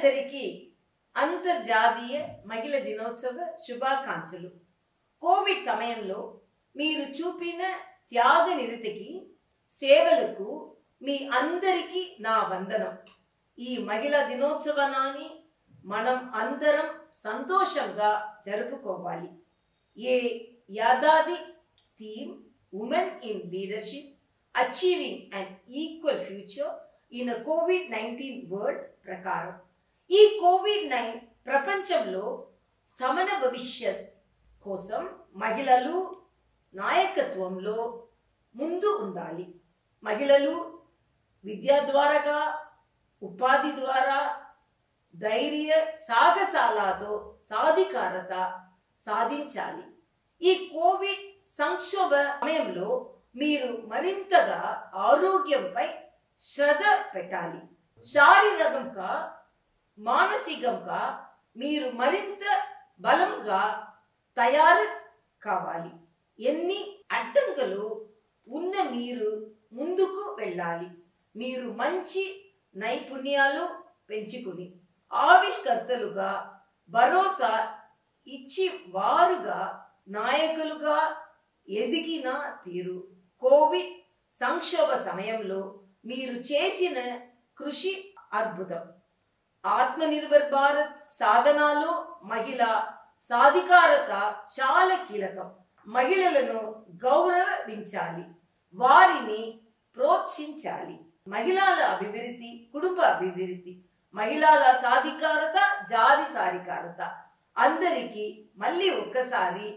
అందరికీ అంతర్జాతీయ మహిళ దినోత్సవ శుభాకాంక్షలు కోవిడ్ సమయంలో మీరు చూపిన త్యాగ నిరతికి సేవలకు మీ అందరికీ నా వందనం ఈ మహిళా దినోత్సవాన్ని మనం అందరం సంతోషంగా జరుపుకోవాలి ఏ యాదాది theme women in leadership achieving and equal future in COVID nineteen world ప్రకారం ఈ కోవిడ్ నైన్ ప్రపంచంలో సమన భవిష్యత్ కోసం మహిళలు నాయకత్వంలో ముందు ఉండాలి మహిళలు విద్య ద్వారాగా ఉపాధి ద్వారా ధైర్య సాగసాలతో సాధికారత సాధించాలి ఈ కోవిడ్ సంక్షోభ సమయంలో మీరు మరింతగా ఆరోగ్యంపై శ్రద్ధ పెట్టాలి శారీరకంగా మానసికంగా మీరు మరింత బలంగా తయారు కావాలి ఎన్ని అడ్డంకులు ఉన్న మీరు ముందుకు వెళ్ళాలి మీరు మంచి నైపుణ్యాలు పెంచుకుని ఆవిష్కర్తలుగా భరోసా ఇచ్చి వారుగా నాయకులుగా ఎదిగిన తీరు కోవిడ్ సంక్షోభ సమయంలో మీరు చేసిన కృషి అద్భుతం ఆత్మనిర్భర్ భారత్ సాధనాలో మహిళ సాధికారత చాలా కీలకం మహిళలను గౌరవించాలి వారిని ప్రోత్సహించాలి మహిళల అభివృద్ధి కుటుంబ అభివృద్ధి మహిళల సాధికారత జాతి సాధికారత అందరికీ మళ్ళీ ఒక్కసారి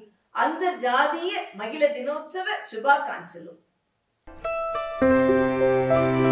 అంతర్జాతీయ మహిళ దినోత్సవ శుభాకాంక్షలు